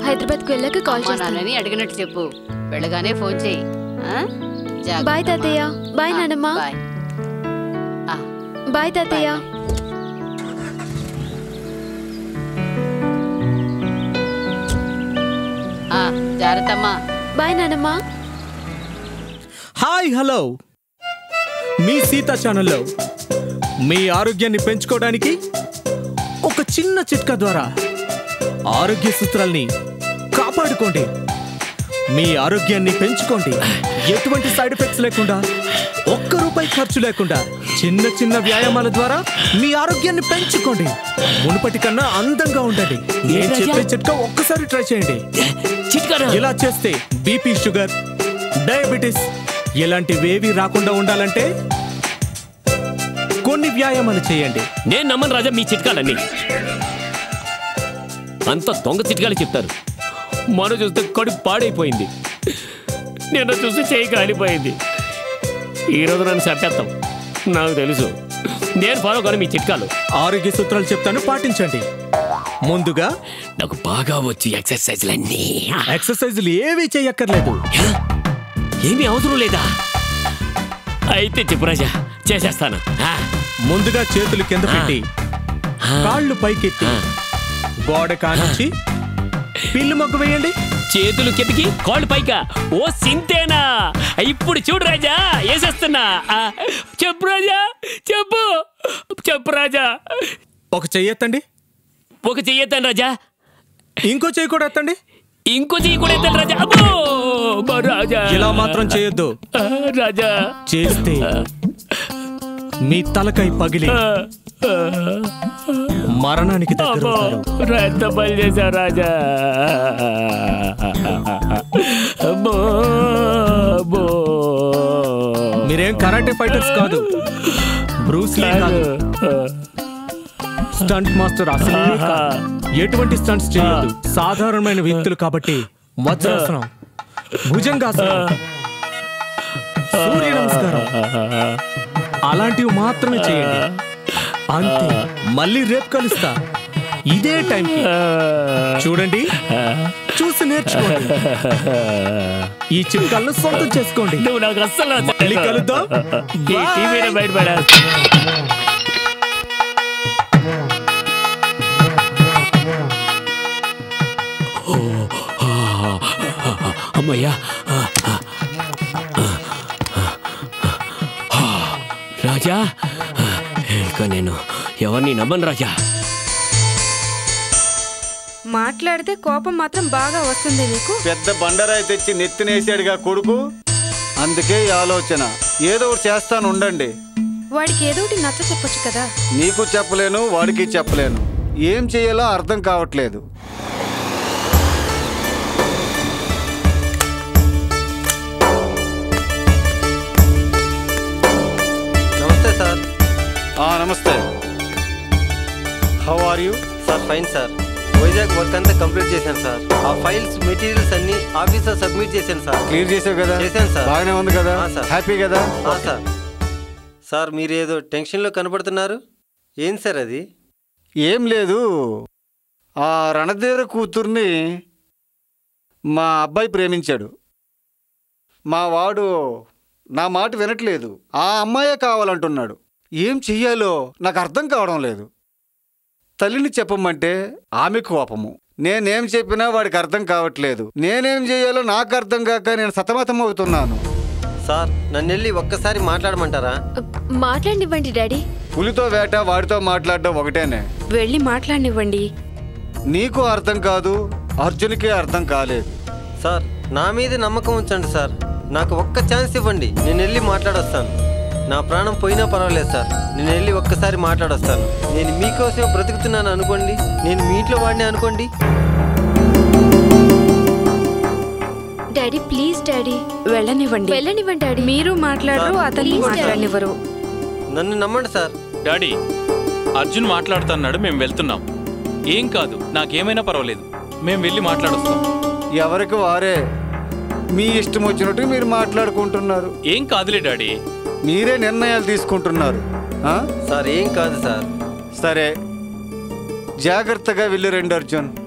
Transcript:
హైదరాబాద్కి వెళ్ళాక కాల్ అమ్మా చేస్తాను నాన్నని అడిగినట్టు చెప్పు వెళ్ళగానే ఫోన్ చేయి ఆ? జాగ్రత్త. బాయ్ తాతయ్య బాయ్ ఆ, నానమ్మ బాయ్ ఆ, బాయ్ తాతయ్య ఆ, జాగ్రత్తమ్మా బాయ్ నానమ్మ హాయ్ హలో మీ సీత ఛానల్లో మీ ఆరోగ్యాన్ని పెంచుకోవడానికి ఒక చిన్న చిట్కా ద్వారా ఆరోగ్య సూత్రాల్ని కాపాడుకోండి మీ ఆరోగ్యాన్ని పెంచుకోండి ఎటువంటి సైడ్ ఎఫెక్ట్స్ లేకుండా ఒక్క రూపాయి ఖర్చు లేకుండా చిన్న చిన్న వ్యాయామాల ద్వారా మీ ఆరోగ్యాన్ని పెంచుకోండి మునుపటి కన్నా అందంగా ఉండండి నేను చెప్పే చిట్కా ఒక్కసారి ట్రై చేయండి చిట్కానా ఇలా చేస్తే బీపీ షుగర్ డయాబెటిస్ ఇలాంటివేవి రాకుండా ఉండాలంటే కొన్ని వ్యాయామాలు చేయండి నేను నమ్మను రాజా మీ చిట్కాలన్నీ అంత దొంగ చిట్కాలు చెప్తారు మనం చూస్తే కడుపు పాడైపోయింది నిన్న చూస్తే చేయి కాలిపోయింది ఈరోజు నన్ను చంపేస్తాం నాకు తెలుసు నేను ఫాలో కాను మీ చిట్కాలు ఆరోగ్య సూత్రాలు చెప్తాను పాటించండి ముందుగా నాకు బాగా వచ్చు ఎక్సర్సైజ్లన్నీ ఎక్సర్సైజులు ఏవీ చేయక్కర్లేదు ఏమీ అవసరం లేదా అయితే చెప్పు రాజా చేసేస్తాను ఆ, ముందుగా చేతులు కింద పెట్టి ఆ, కాళ్ళు పైకెత్తి ఆ. గోడ కానించి పిల్లి మొగ్గు వేయండి చేతులు కిందకి కాళ్ళు పైకా ఓ సింతేనా ఇప్పుడు చూడు రాజా వేసేస్తున్నా ఆ, చెప్పు రాజా చెప్పు చెప్పు రాజా ఒక చెయ్యి ఎత్తండి ఒక చెయ్యొద్దాను రాజా ఇంకో చెయ్యి కూడా ఎత్తండి ఇంకో చెయ్యి కూడా ఎత్తాను రాజా అబ్బో మా రాజా ఇలా మాత్రం చేయొద్దు ఆ, రాజా చేస్తే మీ తలకై పగిలి ఆ, ఆ, మరణానికి అబ్బో దగ్గర ఎంత పని చేశావు రాజా అబ్బో అబ్బో మీరేం కరాటే ఫైటర్స్ కాదు బ్రూస్లీ కాదు స్టంట్ మాస్టర్ అసలు ఎటువంటి స్టంట్స్ చేయొద్దు సాధారణమైన వ్యక్తులు కాబట్టి వజ్రాసనం భుజంగాసనం సూర్య నమస్కారం అలాంటివి మాత్రమే చేయండి అంతే మళ్ళీ రేపు కలుస్తా ఇదే టైంకి చూడండి చూసి నేర్చుకోండి ఈ చిట్కాలను సొంతం చేసుకోండి నువ్వు నాకు అస్సలు మళ్ళీ కలుద్దాం ఈ టీవీలో Bye. బయటపడా అమ్మయ్యా రాజా ఇక నేను ఎవరిని నమ్మను రాజా మాట్లాడితే కోపం మాత్రం బాగా వస్తుంది నీకు పెద్ద బండరాయి తెచ్చి నెత్తినేసాడుగా కొడుకు అందుకే ఈ ఆలోచన ఏదో ఒకటి చేస్తాను ఉండండి వాడికి ఏదో ఒకటి నచ్చ చెప్పొచ్చు కదా నీకు చెప్పలేను వాడికి చెప్పలేను ఏం చేయాలో అర్థం కావట్లేదు నమస్తే సార్ ఆ నమస్తే how are you sir fine sir Vizag work అంతా కంప్లీట్ చేశాను సార్ ఆ ఫైల్స్ మెటీరియల్స్ అన్ని ఆఫీసర్ సబ్మిట్ చేశాను సార్ క్లియర్ చేసావు కదా చేశాను సార్. బాగానే ఉంది కదా ఆ, సార్. హ్యాపీ కదా ఆ, సార్ సార్ మీరు ఏదో టెన్షన్లో కనబడుతున్నారు ఏం సార్ అది ఏం లేదు ఆ రణధీర కూతుర్ని మా అబ్బాయి ప్రేమించాడు మా వాడు నా మాట వినట్లేదు ఆ అమ్మాయే కావాలంటున్నాడు ఏం చెయ్యాలో నాకు అర్థం కావడం లేదు తల్లిని చెప్పమంటే ఆమె కోపము నేనేం చెప్పినా వాడికి అర్థం కావట్లేదు నేనేం చేయాలో నాకు అర్థం కాక నేను సతమతం అవుతున్నాను సార్ నన్ను వెళ్ళి ఒక్కసారి మాట్లాడమంటారా మాట్లాడినివ్వండి డాడీ పులితో వేట వాడితో మాట్లాడడం ఒకటేనే వెళ్ళి మాట్లాడనివ్వండి నీకు అర్థం కాదు అర్జున్కే అర్థం కాలేదు సార్ నా మీద నమ్మకం ఉంచండి సార్ నాకు ఒక్క ఛాన్స్ ఇవ్వండి నేను వెళ్ళి మాట్లాడొస్తాను నా ప్రాణం పోయినా పర్వాలేదు సార్ నేను వెళ్ళి ఒక్కసారి మాట్లాడొస్తాను నేను మీకోసం బ్రతుకుతున్నాను అనుకోండి నేను మీ ఇంట్లో వాడిని అనుకోండి డాడీ ప్లీజ్ డాడీ వెళ్ళనివ్వండి వెళ్ళనివ్వండి డాడీ మీరు మాట్లాడరు సార్, అతన్ని please, మాట్లాడనివ్వరు నన్ను నమ్మండి సార్ డాడీ అర్జున్ మాట్లాడుతున్నాడు మేము వెళ్తున్నాం ఏం కాదు నాకేమైనా పర్వాలేదు మేము వెళ్ళి మాట్లాడొస్తాం ఎవరికి వారే మీ ఇష్టం వచ్చినట్టు మీరు మాట్లాడుకుంటున్నారు ఏం కాదులే డాడీ మీరే నిర్ణయాలు తీసుకుంటున్నారు ఆ? సార్ ఏం కాదు సార్ సరే జాగ్రత్తగా వెళ్ళి రండి అర్జున్